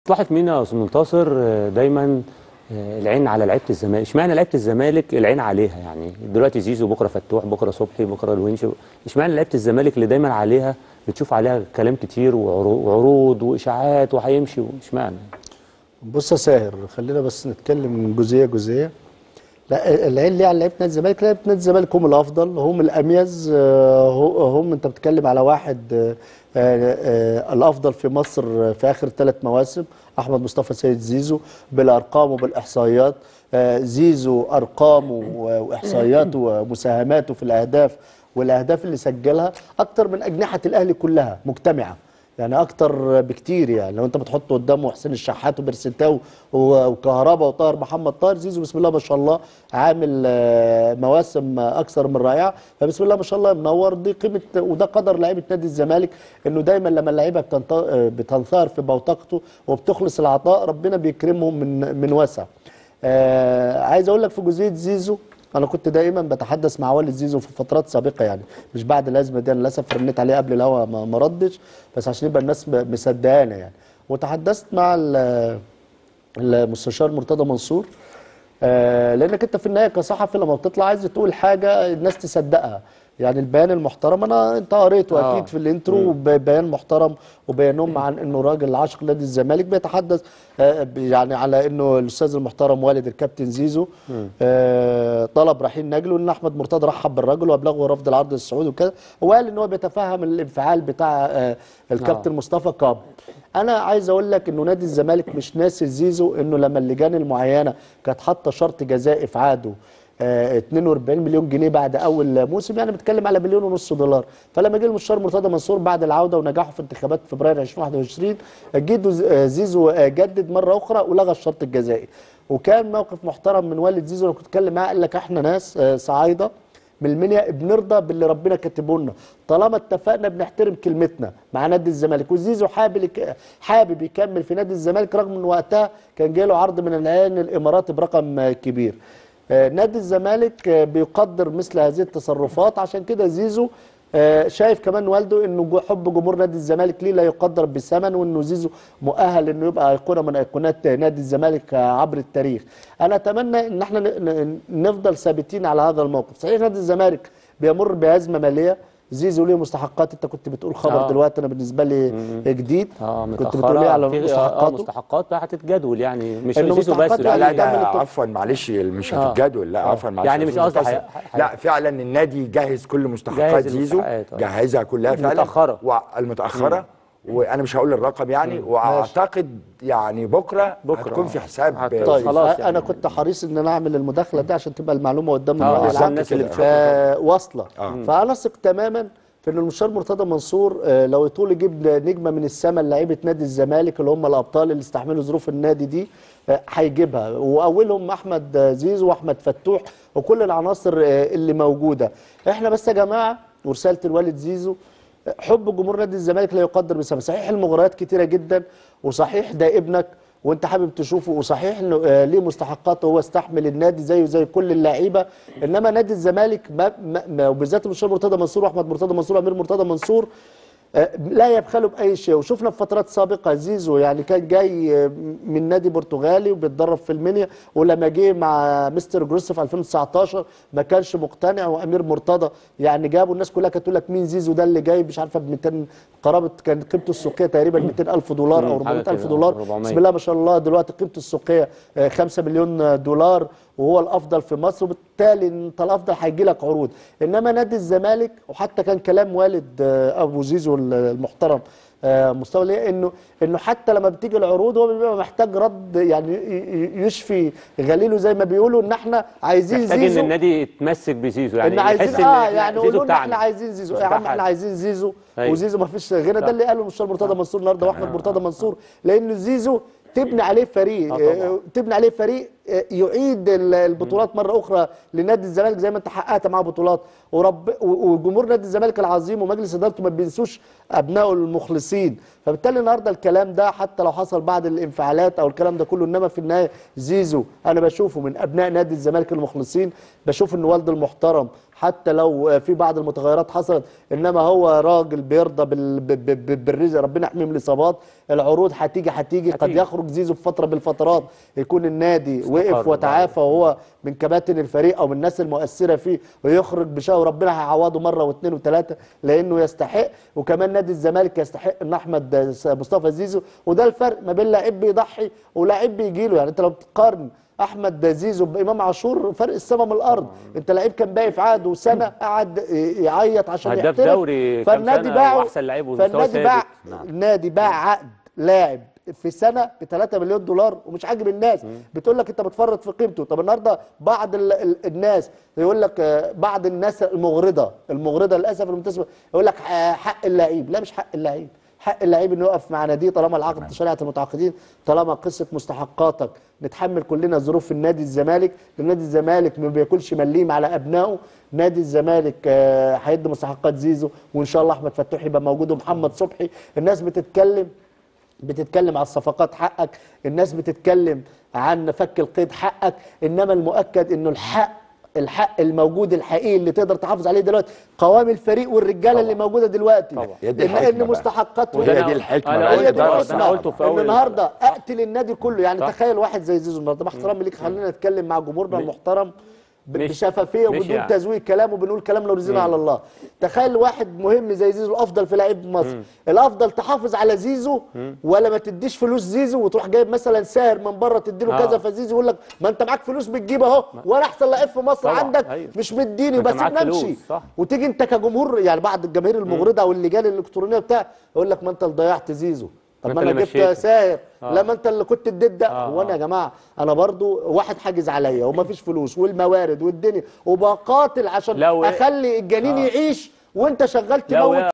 مصلحه مين يا استاذ منتصر آه، دايما آه، العين على لعيبه الزمالك اشمعنى لعيبه الزمالك العين عليها يعني دلوقتي زيزو بكره فتوح بكره صبحي بكره الونش اشمعنى لعيبه الزمالك اللي دايما عليها بتشوف عليها كلام كتير وعرو- وعروض واشاعات وهيمشي اشمعنى بص يا ساهر خلينا بس نتكلم جزئيه جزئيه لا العين ليه على لعيبه نادي الزمالك لعيبه نادي الزمالك هم الافضل هم الاميز آه، هو- هم انت بتتكلم على واحد آه، آه، آه، الافضل في مصر في اخر ثلاث مواسم احمد مصطفى سيد زيزو بالارقام وبالاحصائيات آه، زيزو ارقامه و- واحصائياته ومساهماته في الاهداف والاهداف اللي سجلها اكتر من اجنحه الاهلي كلها مجتمعه يعني اكتر بكتير يعني لو انت بتحط قدامه حسين الشحات وبرسنتاو و- وكهربا وطاهر محمد طاهر زيزو بسم الله ما شاء الله عامل آه، مواسم آه، اكثر من رائعه فبسم الله ما شاء الله منور دي قيمه وده قدر لعيبه نادي الزمالك انه دايما لما اللعيبه بتنط- آه، بتنثار في بوتقته وبتخلص العطاء ربنا بيكرمهم من من وسع آه عايز اقول لك في جزئيه زيزو انا كنت دايما بتحدث مع والد زيزو في فترات سابقه يعني مش بعد الازمه دي انا للاسف رنيت عليه قبل الهوا ما ما ردش بس عشان يبقى الناس م- مصدقانا يعني وتحدثت مع ال- المستشار مرتضى منصور آه لانك انت في النهايه كصحفي لما بتطلع عايز تقول حاجه الناس تصدقها يعني البيان المحترم انا انت قريته آه. اكيد في الانترو ب- بيان محترم وبيانهم عن انه راجل عاشق نادي الزمالك بيتحدث آه، ب- يعني على انه الاستاذ المحترم والد الكابتن زيزو آه، طلب رحيل نجله ان احمد مرتضى رحب بالرجل وابلغه رفض العرض السعودي وكده وقال ان هو بيتفهم الانفعال بتاع آه، الكابتن مصطفى كاب انا عايز اقول لك انه نادي الزمالك مش ناسي زيزو انه لما اللجان المعينه كانت حاطه شرط جزاء افعاده آه، 42 مليون جنيه بعد اول موسم يعني بتكلم على مليون ونص دولار فلما جه المستشار مرتضى منصور بعد العوده ونجاحه في انتخابات فبراير 2021 جيدو ز- آه، زيزو آه، جدد مره اخرى ولغى الشرط الجزائي وكان موقف محترم من والد زيزو انا كنت اتكلم معاه قال لك احنا ناس آه، صعايده من المنيا بنرضى باللي ربنا كاتبه لنا طالما اتفقنا بنحترم كلمتنا مع نادي الزمالك وزيزو حابب حابب يكمل في نادي الزمالك رغم ان وقتها كان جاي له عرض من العين الاماراتي برقم آه، كبير آه، نادي الزمالك آه، بيقدر مثل هذه التصرفات عشان كده زيزو آه، شايف كمان والده انه جو- حب جمهور نادي الزمالك ليه لا يقدر بثمن وانه زيزو مؤهل انه يبقى ايقونه من ايقونات نادي الزمالك آه، عبر التاريخ انا اتمنى ان احنا ن- ن- نفضل ثابتين على هذا الموقف صحيح نادي الزمالك بيمر بازمه ماليه زيزو ليه مستحقات انت كنت بتقول خبر آه. دلوقتي انا بالنسبه لي جديد اه كنت متأخرة. بتقول ايه على في- اه مستحقاته مستحقات بقى هتتجدول يعني مش إنه زيزو بس مستحقات لا يعني لا لا ده كمل الطب. عفوا معلش مش آه. هتتجدول لا آه. عفوا معلش يعني مش قصدي منتصر. حي- حي- لا فعلا النادي جهز كل مستحقات جهز زيزو المستحقات، آه. جهزها كلها فعلا المتأخرة. والمتاخره وانا مش هقول الرقم يعني واعتقد يعني بكره بكرة. هتكون في حساب هت- آه، طيب خلاص خلاص يعني. انا كنت حريص ان انا اعمل المداخله دي عشان تبقى المعلومه قدام آه، الرأي بالظبط العام الناس اللي ف- واصله آه. فانا اثق تماما في ان المستشار مرتضى منصور آه، لو يطول يجيب نجمه من السماء لعيبه نادي الزمالك اللي هم الابطال اللي استحملوا ظروف النادي دي آه، هيجيبها واولهم احمد آه، زيزو واحمد فتوح وكل العناصر آه، اللي موجوده احنا بس يا جماعه ورساله الوالد زيزو حب جمهور نادي الزمالك لا يقدر بثمن صحيح المغريات كتيره جدا وصحيح ده ابنك وانت حابب تشوفه وصحيح انه آه، ليه مستحقات وهو استحمل النادي زيه زي كل اللعيبه انما نادي الزمالك ما ما ما وبالذات المستشار مرتضى منصور واحمد مرتضى منصور وامير مرتضى منصور آه، لا يبخلوا باي شيء وشفنا في فترات سابقه زيزو يعني كان جاي آه، من نادي برتغالي وبيتدرب في المنيا ولما جه مع مستر جروس في 2019 ما كانش مقتنع وامير مرتضى يعني جابوا الناس كلها كانت تقول لك مين زيزو ده اللي جاي مش عارفه ب 200 قرابه كان قيمته السوقيه تقريبا 200000 دولار او مم، حاجة 400000 كده، دولار 400. بسم الله ما شاء الله دلوقتي قيمته السوقيه 5 مليون دولار وهو الافضل في مصر وبالتالي انت الافضل هيجي لك عروض انما نادي الزمالك وحتى كان كلام والد آه، ابو زيزو المحترم آه، مصطفى ليه انه انه حتى لما بتيجي العروض هو بيبقى محتاج رد يعني ي- ي- يشفي غليله زي ما بيقولوا ان احنا عايزين محتاج ان زيزو النادي يتمسك بزيزو يعني ان عايزين يحس ان اه إحنا- يعني زيزو يقولوا ان احنا بتاعنا. عايزين زيزو مش يا بتاع عم احنا حد. عايزين زيزو أيوة. وزيزو ما فيش غنى ده اللي قاله المستشار مرتضى منصور النهارده واحمد مرتضى منصور لان زيزو تبني عليه فريق آه طبعاً. آه، تبني عليه فريق آه، يعيد ال- البطولات مره اخرى لنادي الزمالك زي ما انت حققت معاه بطولات ورب و- وجمهور نادي الزمالك العظيم ومجلس ادارته ما بينسوش ابنائه المخلصين فبالتالي النهارده الكلام ده حتى لو حصل بعض الانفعالات او الكلام ده كله انما في النهايه زيزو انا بشوفه من ابناء نادي الزمالك المخلصين بشوف ان والده المحترم حتى لو في بعض المتغيرات حصلت انما هو راجل بيرضى بال... ب- ب- ب- بالرزق ربنا يحميه من الاصابات العروض هتيجي هتيجي قد هتيجي. يخرج زيزو في فتره بالفترات يكون النادي استقر وقف وتعافى وهو من كباتن الفريق او من الناس المؤثره فيه ويخرج بشيء وربنا هيعوضه مره واثنين وثلاثه لانه يستحق وكمان نادي الزمالك يستحق ان احمد مصطفى زيزو وده الفرق ما بين لاعب بيضحي ولاعب بيجي له يعني انت لو بتقارن احمد زيزو بامام عاشور فرق السما من الارض انت لعيب كان باقي في عقده سنه قعد يعيط عشان هداف يحترف دوري كام فالنادي سنة باعه وأحسن لعيب ومستواه فالنادي باع ثابت. نعم. النادي باع عقد لاعب في سنه ب 3 مليون دولار ومش عاجب الناس بتقول لك انت بتفرط في قيمته طب النهارده بعض ال ال الناس يقول لك آه، بعض الناس المغرضه المغرضه للاسف المنتسبه يقول لك آه، حق اللعيب لا مش حق اللعيب حق اللعيب انه يقف مع ناديه طالما العقد شريعه المتعاقدين طالما قصه مستحقاتك نتحمل كلنا ظروف النادي الزمالك لان نادي الزمالك ما بياكلش مليم على ابنائه نادي الزمالك آه، هيدي مستحقات زيزو وان شاء الله احمد فتوح يبقى موجود ومحمد صبحي الناس بتتكلم بتتكلم على الصفقات حقك الناس بتتكلم عن فك القيد حقك انما المؤكد انه الحق الحق الموجود الحقيقي اللي تقدر تحافظ عليه دلوقتي قوام الفريق والرجاله اللي موجوده دلوقتي طبعا. هي دي ان الحكمة ان بقى. مستحقاتهم وهي أنا- دي الحكمة أنا بقى. قلت هي دي ده- الحكمة. أنا قلته في ان أول النهارده اقتل النادي كله يعني صح. تخيل واحد زي زيزو النهارده مع احترامي ليك خلينا نتكلم مع جمهورنا المحترم ب- مش- بشفافيه مش وبدون يعني. تزويق كلام وبنقول كلامنا ورزقنا على الله تخيل واحد مهم زي زيزو الافضل في لعيب مصر الافضل تحافظ على زيزو ولا ما تديش فلوس زيزو وتروح جايب مثلا ساهر من بره تديله آه. كذا فزيزو يقول لك ما انت معاك فلوس بتجيب اهو وانا احسن لعيب في مصر طبعا، عندك أيوه. مش مديني ما أنت بس معاك نمشي فلوس، صح. وتيجي انت كجمهور يعني بعض الجماهير المغرضه او اللجان الالكترونيه بتاع يقول لك ما انت اللي ضيعت زيزو طب ما ما أنت انا اللي جبت مشيته. ساهر آه. لما انت اللي كنت اديت ده آه، هو انا آه. يا جماعه انا برضو واحد حاجز عليا ومفيش فلوس والموارد والدنيا وبقاتل عشان لو- اخلي الجنين آه. يعيش وانت شغال لو تموت